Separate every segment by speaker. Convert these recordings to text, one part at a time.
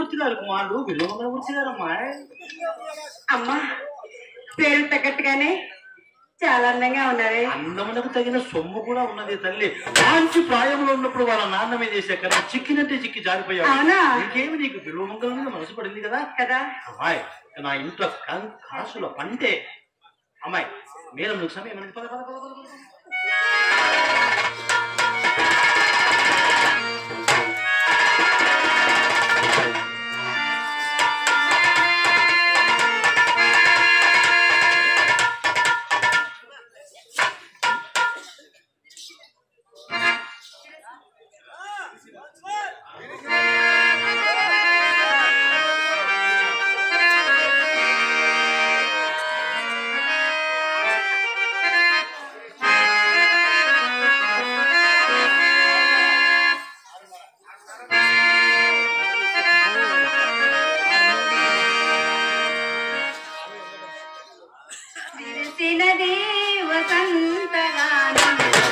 Speaker 1: మంగళమూర్తి గారు కుమారుడు విలువ మంగళమూర్తి గారు అమ్మాయి
Speaker 2: అమ్మా పేరు తగ్గట్టుగానే చాలా అందంగా ఉన్నారే
Speaker 1: అందమునకు తగిన సొమ్ము కూడా ఉన్నది తల్లి మంచి ప్రాయంలో ఉన్నప్పుడు వాళ్ళ నాన్న మీద వేసే కదా చిక్కినట్టే చిక్కి జారిపోయావు
Speaker 2: అవునా?
Speaker 1: ఇంకేమి నీకు విలువ మంగళం మీద మనసు పడింది కదా
Speaker 2: కదా
Speaker 1: అమ్మాయి నా ఇంట్లో కం- కాసుల పంటే అమ్మాయి మేడం నువ్వు సమయం పద పద పద పద పద.
Speaker 2: విరిసినది వసంతగానం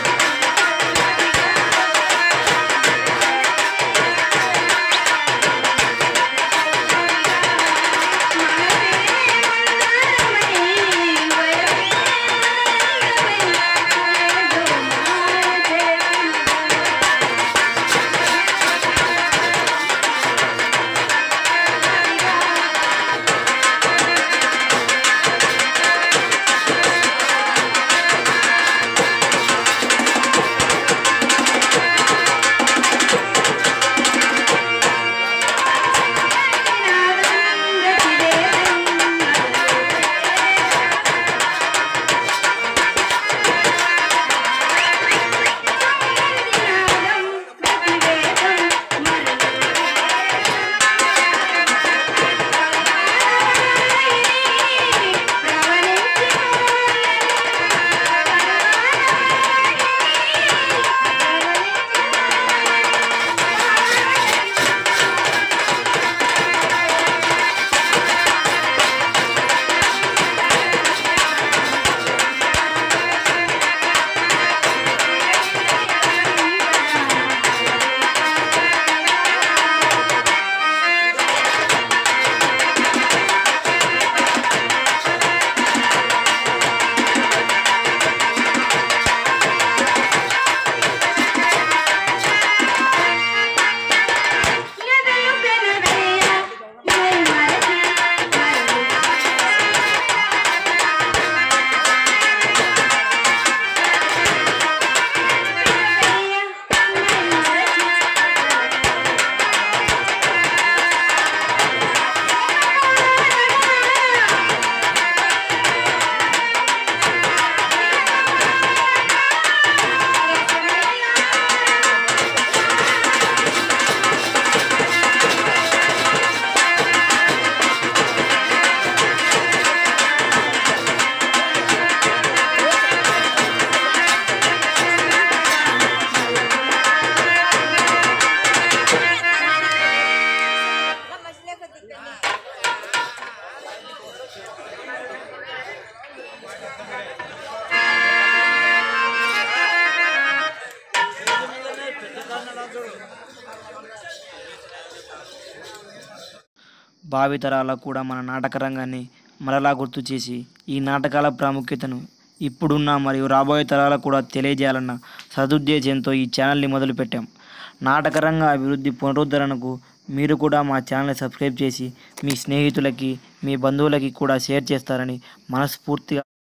Speaker 3: భావితరాలకు కూడా మన నాటక రంగాన్ని మరలా గుర్తు చేసి ఈ నాటకాల ప్రాముఖ్యతను ఇప్పుడున్న మరియు రాబోయే తరాలకు కూడా తెలియజేయాలన్న సదుద్దేశంతో ఈ ఛానల్ని మొదలుపెట్టాం నాటక రంగ అభివృద్ధి పునరుద్ధరణకు మీరు కూడా మా ఛానల్ని సబ్స్క్రైబ్ చేసి మీ స్నేహితులకి మీ బంధువులకి కూడా షేర్ చేస్తారని మనస్ఫూర్తిగా